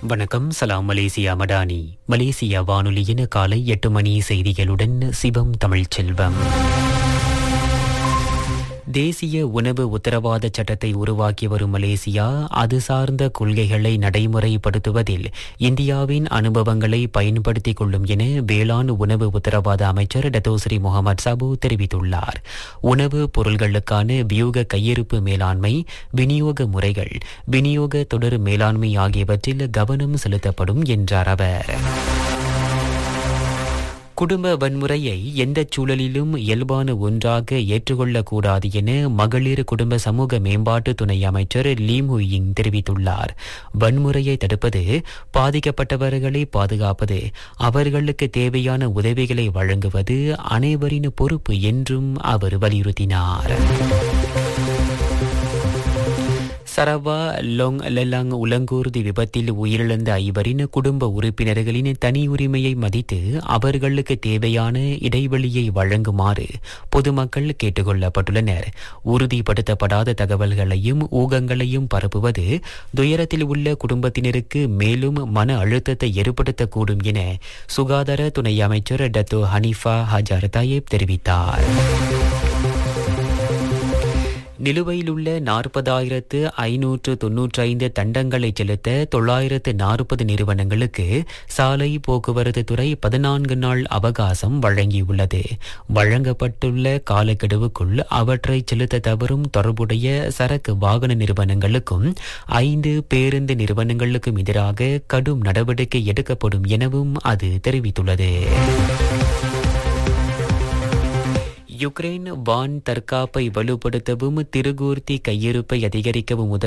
வணக்கம் சலாம் Malaysia Madani Malaysia வானொலியின் காலை எட்டு மணி செய்திகளுடன் சிவம் தமிழ்ச்செல்வம் தேசிய உணவு உத்தரவாத சட்டத்தை உருவாக்கி வரும் மலேசியா அது சார்ந்த கொள்கைகளை நடைமுறைப்படுத்துவதில் இந்தியாவின் அனுபவங்களை பயன்படுத்திக் கொள்ளும் என வேளாண் உணவு உத்தரவாத அமைச்சர் டத்தோஸ்ரீ முகமது சாபு தெரிவித்துள்ளார் உணவு பொருள்களுக்கான வியூக கையிருப்பு மேலாண்மை விநியோக முறைகள் விநியோக தொடர் மேலாண்மை ஆகியவற்றில் கவனம் செலுத்தப்படும் என்றார் அவர் குடும்ப வன்முறையை எந்த சூழலிலும் இயல்பான ஒன்றாக ஏற்றுக்கொள்ளக்கூடாது என மகளிர் குடும்ப சமூக மேம்பாட்டு துணை அமைச்சர் லீம் ஹுயிங் தெரிவித்துள்ளார் வன்முறையை தடுப்பது பாதிக்கப்பட்டவர்களை பாதுகாப்பது அவர்களுக்கு தேவையான உதவிகளை வழங்குவது அனைவரின் பொறுப்பு என்றும் அவர் வலியுறுத்தினார் சரவா லொங் லெலாங் உலங்கூர்தி விபத்தில் உயிரிழந்த ஐவரின் குடும்ப உறுப்பினர்களின் தனி உரிமையை மதித்து அவர்களுக்கு தேவையான இடைவெளியை வழங்குமாறு பொதுமக்கள் கேட்டுக்கொள்ளப்பட்டுள்ளனர் உறுதிப்படுத்தப்படாத தகவல்களையும் ஊகங்களையும் பரப்புவது துயரத்தில் உள்ள குடும்பத்தினருக்கு மேலும் மன அழுத்தத்தை ஏற்படுத்தக்கூடும் என சுகாதார துணை அமைச்சர் டத்தோ ஹனீஃபா ஹஜார் தாயேப் தெரிவித்தார் நிலுவையில் உள்ள நாற்பதாயிரத்து ஐநூற்று தொன்னூற்றி ஐந்து தண்டங்களை செலுத்த தொள்ளாயிரத்து நாற்பது நிறுவனங்களுக்கு சாலை போக்குவரத்து துறை பதினான்கு நாள் அவகாசம் வழங்கியுள்ளது வழங்கப்பட்டுள்ள காலக்கெடுவுக்குள் அவற்றை செலுத்த தவறும் தொடர்புடைய சரக்கு வாகன நிறுவனங்களுக்கும் ஐந்து பேருந்து நிறுவனங்களுக்கும் எதிராக கடும் நடவடிக்கை எடுக்கப்படும் எனவும் அது தெரிவித்துள்ளது யுக்ரைன் வான் தற்காப்பை வலுப்படுத்தவும் திருகூர்த்தி கையிருப்பை அதிகரிக்கவும் உதவும்